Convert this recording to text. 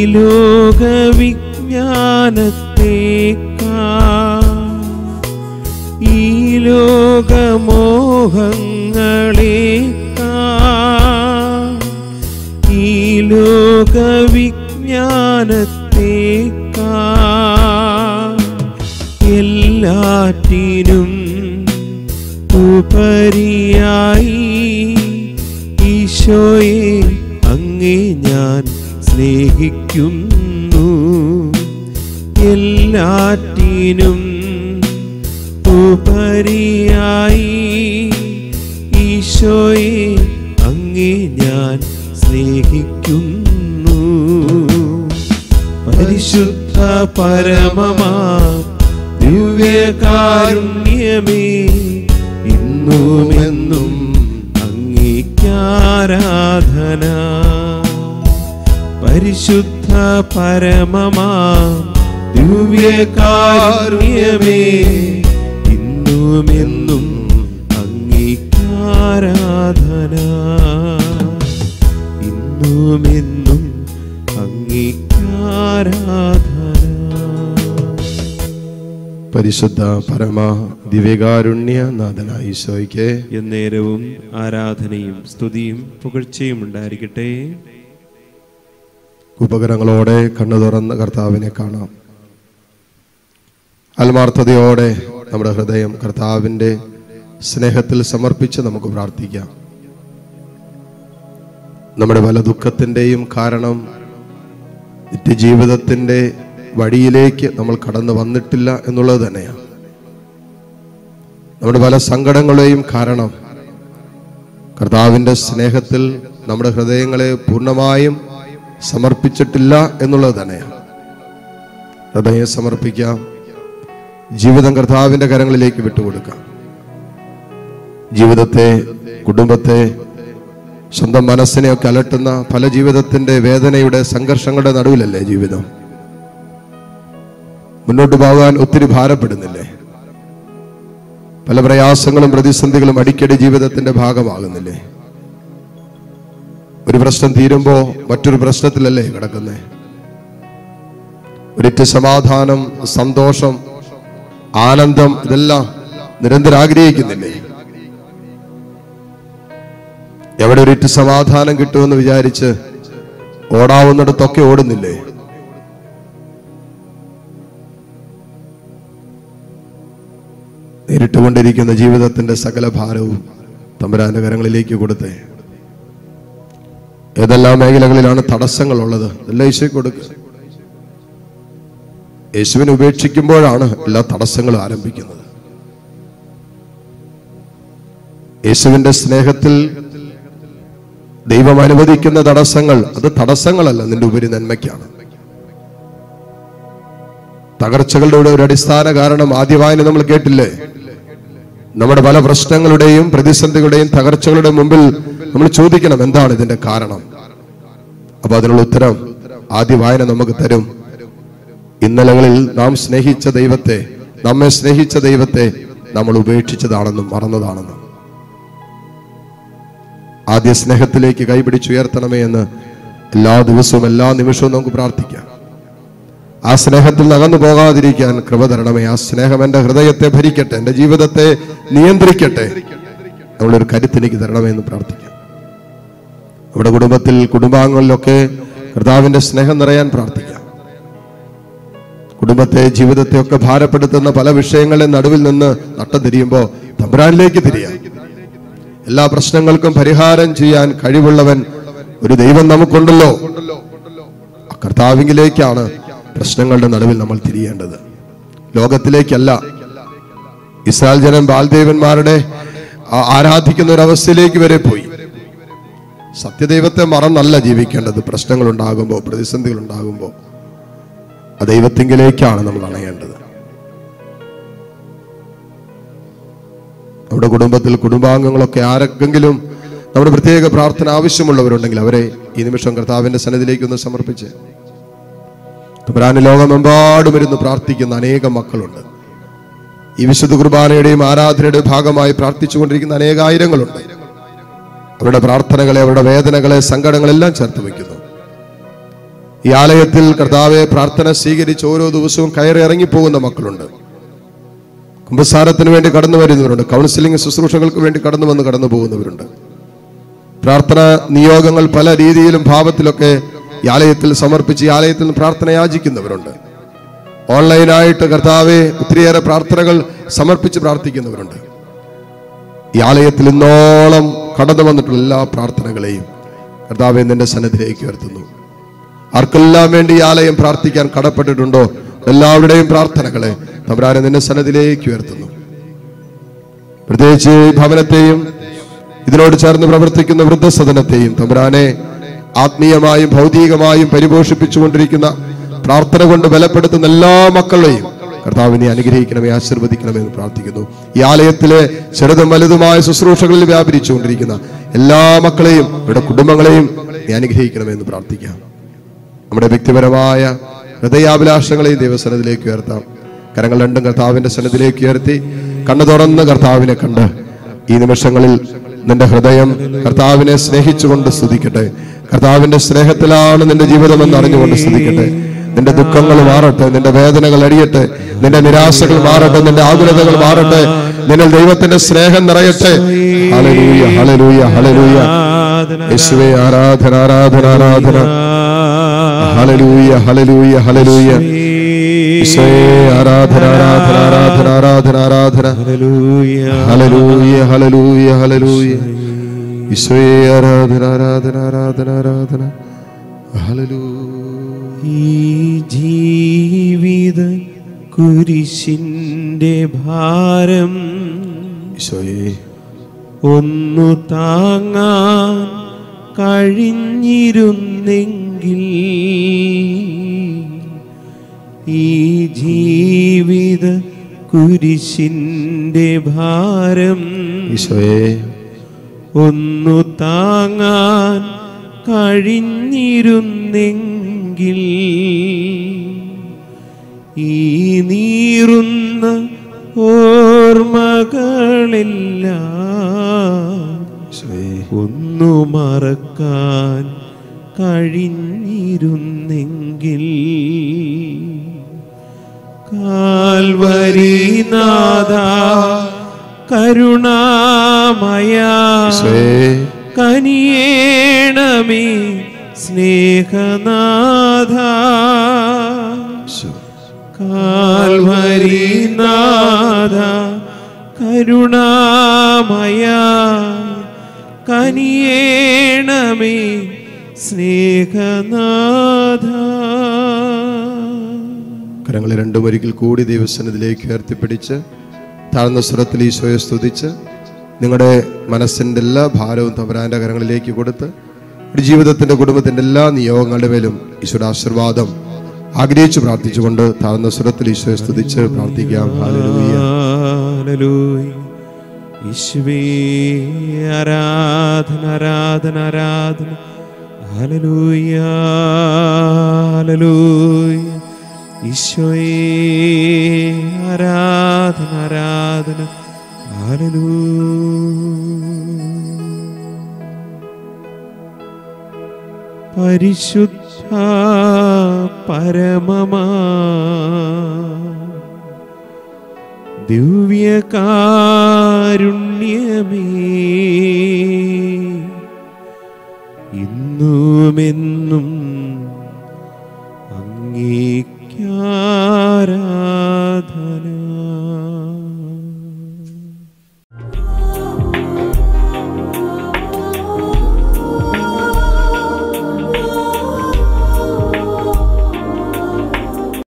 ലോകവിജ്ഞാനത്തേക്കാ ഈ ലോകമോഹങ്ങളേക്കാ ഈ ലോകവിജ്ഞാനത്തേക്കാ എല്ലാറ്റിനും ഉപരിയായി ഈശോയെ അങ്ങേ ഞാൻ സ്നേഹിക്കുന്നു എല്ലാറ്റിനും ഉപരിയായി ഈശോയെ അങ്ങേ ഞാൻ സ്നേഹിക്കുന്നു പരിശുദ്ധ പരമമാ ദിവ്യകാരുണ്യമേ ഇന്നുമെന്നും അങ്ങേക്കാരാധന പരിശുദ്ധ പരമമാ ദിവ്യകാരുണ്യമേ ഇന്നുമെന്നും അങ്ങേക്കാരാധന ഇന്നുമെന്നും അങ്ങേക്കാരാധന പരിശുദ്ധ പരമ ദിവ്യകാരുണ്യ നാഥനായ ഈശോയ്ക്ക് എന്നേരവും ആരാധനയും സ്തുതിയും പുകഴ്ചയും ഉണ്ടായിരിക്കട്ടെ ഉപകരണങ്ങളോടെ കണ്ണു തുറന്ന് കർത്താവിനെ കാണാം ആത്മാർത്ഥതയോടെ നമ്മുടെ ഹൃദയം കർത്താവിൻ്റെ സ്നേഹത്തിൽ സമർപ്പിച്ച് നമുക്ക് പ്രാർത്ഥിക്കാം നമ്മുടെ പല ദുഃഖത്തിൻ്റെയും കാരണം നിത്യജീവിതത്തിൻ്റെ വഴിയിലേക്ക് നമ്മൾ കടന്നു വന്നിട്ടില്ല എന്നുള്ളത് തന്നെയാണ് നമ്മുടെ പല സങ്കടങ്ങളെയും കാരണം കർത്താവിൻ്റെ സ്നേഹത്തിൽ നമ്മുടെ ഹൃദയങ്ങളെ പൂർണ്ണമായും സമർപ്പിച്ചിട്ടില്ല എന്നുള്ളത് തന്നെയാണ് ഹൃദയം സമർപ്പിക്കാം ജീവിതം കർത്താവിൻ്റെ കരങ്ങളിലേക്ക് വിട്ടുകൊടുക്കാം ജീവിതത്തെ കുടുംബത്തെ സ്വന്തം മനസ്സിനെയൊക്കെ അലട്ടുന്ന പല ജീവിതത്തിന്റെ വേദനയുടെ സംഘർഷങ്ങളുടെ നടുവിലല്ലേ ജീവിതം മുന്നോട്ട് പോകാൻ ഒത്തിരി ഭാരപ്പെടുന്നില്ലേ പല പ്രയാസങ്ങളും പ്രതിസന്ധികളും അടിക്കടി ജീവിതത്തിന്റെ ഭാഗമാകുന്നില്ലേ ഒരു പ്രശ്നം തീരുമ്പോ മറ്റൊരു പ്രശ്നത്തിലല്ലേ കിടക്കുന്നേ ഒരിറ്റ് സമാധാനം സന്തോഷം ആനന്ദം ഇതെല്ലാം നിരന്തരം ആഗ്രഹിക്കുന്നില്ലേ എവിടെ ഒരിറ്റ് സമാധാനം കിട്ടുമെന്ന് വിചാരിച്ച് ഓടാവുന്നിടത്തൊക്കെ ഓടുന്നില്ലേ നേരിട്ടുകൊണ്ടിരിക്കുന്ന ജീവിതത്തിന്റെ സകല ഭാരവും തമ്പുരാന്റെ കരങ്ങളിലേക്ക് കൊടുത്തേ ഏതെല്ലാം മേഖലകളിലാണ് തടസ്സങ്ങളുള്ളത് എല്ലാം ഈശോയ്ക്ക് കൊടുക്കുക യേശുവിനെ ഉപേക്ഷിക്കുമ്പോഴാണ് എല്ലാ തടസ്സങ്ങളും ആരംഭിക്കുന്നത് യേശുവിന്റെ സ്നേഹത്തിൽ ദൈവം അനുവദിക്കുന്ന തടസ്സങ്ങൾ അത് തടസ്സങ്ങളല്ല നിന്റെ ഉപരി നന്മയ്ക്കാണ് തകർച്ചകളുടെ കൂടെ ഒരു അടിസ്ഥാന കാരണം ആദ്യമായി നമ്മൾ കേട്ടില്ലേ നമ്മുടെ പല പ്രശ്നങ്ങളുടെയും പ്രതിസന്ധികളുടെയും തകർച്ചകളുടെ മുമ്പിൽ നമ്മൾ ചോദിക്കണം എന്താണ് ഇതിന്റെ കാരണം അപ്പൊ അതിനുള്ള ഉത്തരം ആദ്യ വായന നമുക്ക് തരും ഇന്നലകളിൽ നാം സ്നേഹിച്ച ദൈവത്തെ നമ്മെ സ്നേഹിച്ച ദൈവത്തെ നമ്മൾ ഉപേക്ഷിച്ചതാണെന്നും മറന്നതാണെന്നും ആദ്യ സ്നേഹത്തിലേക്ക് കൈപിടിച്ചുയർത്തണമേ എന്ന് എല്ലാ ദിവസവും എല്ലാ നിമിഷവും നമുക്ക് പ്രാർത്ഥിക്കാം ആ സ്നേഹത്തിൽ നകന്നു പോകാതിരിക്കാൻ കൃപ തരണമേ ആ സ്നേഹം എൻ്റെ ഹൃദയത്തെ ഭരിക്കട്ടെ എൻ്റെ ജീവിതത്തെ നിയന്ത്രിക്കട്ടെ നമ്മളൊരു കരുത്തിലേക്ക് തരണമേ എന്ന് പ്രാർത്ഥിക്കാം നമ്മുടെ കുടുംബത്തിൽ കുടുംബാംഗങ്ങളിലൊക്കെ കർത്താവിന്റെ സ്നേഹം നിറയാൻ പ്രാർത്ഥിക്കാം കുടുംബത്തെ ജീവിതത്തെ ഒക്കെ ഭാരപ്പെടുത്തുന്ന പല വിഷയങ്ങളെ നടുവിൽ നിന്ന് നട്ടം തിരിയുമ്പോൾ തമ്പുരാനിലേക്ക് തിരിയാം എല്ലാ പ്രശ്നങ്ങൾക്കും പരിഹാരം ചെയ്യാൻ കഴിവുള്ളവൻ ഒരു ദൈവം നമുക്കുണ്ടല്ലോ ആ കർത്താവിങ്കിലേക്കാണ് പ്രശ്നങ്ങളുടെ നടുവിൽ നമ്മൾ തിരിയേണ്ടത് ലോകത്തിലേക്കല്ല ഇസ്രായേൽ ജനം ബാൽദേവന്മാരുടെ ആ- ആരാധിക്കുന്ന ഒരു അവസ്ഥയിലേക്ക് വരെ പോയി സത്യദൈവത്തെ മറന്നല്ല ജീവിക്കേണ്ടത് പ്രശ്നങ്ങൾ ഉണ്ടാകുമ്പോൾ പ്രതിസന്ധികൾ ഉണ്ടാകുമ്പോൾ ആ ദൈവത്തിങ്കിലേക്കാണ് നമ്മൾ അണയേണ്ടത് നമ്മുടെ കുടുംബത്തിൽ കുടുംബാംഗങ്ങളൊക്കെ ആരെങ്കിലും നമ്മുടെ പ്രത്യേക പ്രാർത്ഥന ആവശ്യമുള്ളവരുണ്ടെങ്കിൽ അവരെ ഈ നിമിഷം കർത്താവിന്റെ സന്നിധിയിലേക്ക് ഒന്ന് സമർപ്പിച്ച് തുമരാന് ലോകമെമ്പാടും ഇരുന്ന് പ്രാർത്ഥിക്കുന്ന അനേകം മക്കളുണ്ട് ഈ വിശുദ്ധ കുർബാനയുടെയും ആരാധനയുടെയും ഭാഗമായി പ്രാർത്ഥിച്ചുകൊണ്ടിരിക്കുന്ന അനേകായിരങ്ങളുണ്ട് അവരുടെ പ്രാർത്ഥനകളെ അവരുടെ വേദനകളെ സങ്കടങ്ങളെല്ലാം ചേർത്ത് വയ്ക്കുന്നു ഈ ആലയത്തിൽ കർത്താവെ പ്രാർത്ഥന സ്വീകരിച്ച് ഓരോ ദിവസവും കയറി ഇറങ്ങിപ്പോകുന്ന മക്കളുണ്ട് കുമ്പസാരത്തിന് വേണ്ടി കടന്നു വരുന്നവരുണ്ട് കൗൺസിലിംഗ് ശുശ്രൂഷകൾക്ക് വേണ്ടി കടന്നു വന്ന് കടന്നു പോകുന്നവരുണ്ട് പ്രാർത്ഥന നിയോഗങ്ങൾ പല രീതിയിലും ഭാവത്തിലൊക്കെ ഈ ആലയത്തിൽ സമർപ്പിച്ച് ഈ ആലയത്തിൽ നിന്ന് പ്രാർത്ഥന യാചിക്കുന്നവരുണ്ട് ഓൺലൈനായിട്ട് കർത്താവെ ഒത്തിരിയേറെ പ്രാർത്ഥനകൾ സമർപ്പിച്ച് പ്രാർത്ഥിക്കുന്നവരുണ്ട് ഈ ആലയത്തിൽ ഇന്നോളം കടന്നു വന്നിട്ടുള്ള എല്ലാ പ്രാർത്ഥനകളെയും കർത്താവെ നിന്റെ സന്നദ്ധിലേക്ക് ഉയർത്തുന്നു ആർക്കെല്ലാം വേണ്ടി ഈ ആലയം പ്രാർത്ഥിക്കാൻ കടപ്പെട്ടിട്ടുണ്ടോ എല്ലാവരുടെയും പ്രാർത്ഥനകളെ തമ്പുരാനെ നിന്റെ സന്നദ്ധിലേക്ക് ഉയർത്തുന്നു പ്രത്യേകിച്ച് ഈ ഭവനത്തെയും ഇതിനോട് ചേർന്ന് പ്രവർത്തിക്കുന്ന വൃദ്ധസദനത്തെയും തമ്പുരാനെ ആത്മീയമായും ഭൗതികമായും പരിപോഷിപ്പിച്ചുകൊണ്ടിരിക്കുന്ന പ്രാർത്ഥന കൊണ്ട് ബലപ്പെടുത്തുന്ന എല്ലാ മക്കളെയും കർത്താവിനെ അനുഗ്രഹിക്കണമേ ആശീർവദിക്കണമേ എന്ന് പ്രാർത്ഥിക്കുന്നു ഈ ആലയത്തിലെ ചെറുതും വലുതുമായ ശുശ്രൂഷകളിൽ വ്യാപരിച്ചുകൊണ്ടിരിക്കുന്ന എല്ലാ മക്കളെയും അവരുടെ കുടുംബങ്ങളെയും നീ അനുഗ്രഹിക്കണമേ എന്ന് പ്രാർത്ഥിക്കാം നമ്മുടെ വ്യക്തിപരമായ ഹൃദയാഭിലാഷങ്ങളെയും ദൈവസനത്തിലേക്ക് ഉയർത്താം കരങ്ങൾ രണ്ടും കർത്താവിന്റെ സന്നദ്ധിലേക്ക് ഉയർത്തി കണ്ണു തുറന്ന് കർത്താവിനെ കണ്ട് ഈ നിമിഷങ്ങളിൽ നിന്റെ ഹൃദയം കർത്താവിനെ സ്നേഹിച്ചുകൊണ്ട് സ്തുതിക്കട്ടെ കർത്താവിന്റെ സ്നേഹത്തിലാണ് നിന്റെ ജീവിതമെന്ന് അറിഞ്ഞുകൊണ്ട് സ്തുതിക്കട്ടെ നിന്റെ ദുഃഖങ്ങൾ മാറട്ടെ നിന്റെ വേദനകൾ അടിയട്ടെ നിന്റെ നിരാശകൾ മാറട്ടെ നിന്റെ ആകുലതകൾ മാറട്ടെ നിന്നിൽ ദൈവത്തിന്റെ സ്നേഹം നിറയട്ടെ ഹലലൂയ ഹലലൂയ ഹലലൂയ യേശുവേ ആരാധന ആരാധന ആരാധന ഹലലൂയ ഹലലൂയ ഹലലൂയ ഈശോയെ ആരാധന ആരാധന ആരാധന ആരാധന ആരാധന ഹല്ലേലൂയ ഹലലൂയ ഹലലൂയ ഹലലൂയ ഈശോയെ ആരാധന ആരാധന ആരാധന ആരാധന ഹലലൂയ ഈ ജീവിത കുരിശിന്റെ ഭാരം ഈശോയെ ഒന്നു താങ്ങാൻ കഴിഞ്ഞിരുന്നെങ്കിൽ ഈ ജീവിത കുരിശിന്റെ ഭാരം ഈശോയെ ഒന്നു താങ്ങാൻ കഴിഞ്ഞിരുന്നെങ്കിൽ ഈ നീറുന്ന ഓർമ്മകളെല്ലാം ഈശോയെ ഒന്നു മറക്കാൻ കഴിഞ്ഞിരുന്നെങ്കിൽ കാൽവരിനാഥ കരുണാമയ ഈശോയെ കനിയേണമേ സ്നേഹനാഥ ഈശോ കാൽവരിനാഥ കരുണാമയ കനിയേണമേ സ്നേഹനാഥ കരങ്ങളെ രണ്ടും ഒരിക്കൽ കൂടി ദൈവസനത്തിലേക്ക് ഉയർത്തിപ്പിടിച്ച് താഴ്ന്ന സ്വരത്തിൽ ഈശോയെ സ്തുതിച്ച് നിങ്ങളുടെ മനസ്സിൻ്റെ എല്ലാ ഭാരവും തമ്പരാൻ്റെ കരങ്ങളിലേക്ക് കൊടുത്ത് ഒരു ജീവിതത്തിൻ്റെ കുടുംബത്തിൻ്റെ എല്ലാ നിയോഗങ്ങളുടെ മേലും ഈശോയുടെ ആശീർവാദം ആഗ്രഹിച്ചു പ്രാർത്ഥിച്ചുകൊണ്ട് താഴ്ന്ന സ്വരത്തിൽ ഈശോയെ സ്തുതിച്ച് പ്രാർത്ഥിക്കാം ഹാലലൂയ ഹല്ലേലൂയ. യേശുവേ ആരാധന ആരാധന ആരാധന ഹല്ലേലൂയ ഹല്ലേലൂയ ഈശോയേ ആരാധന ആരാധന ഹല്ലേലൂയ പരിശുദ്ധ പരമമാ ദിവ്യകാരുണ്യമേ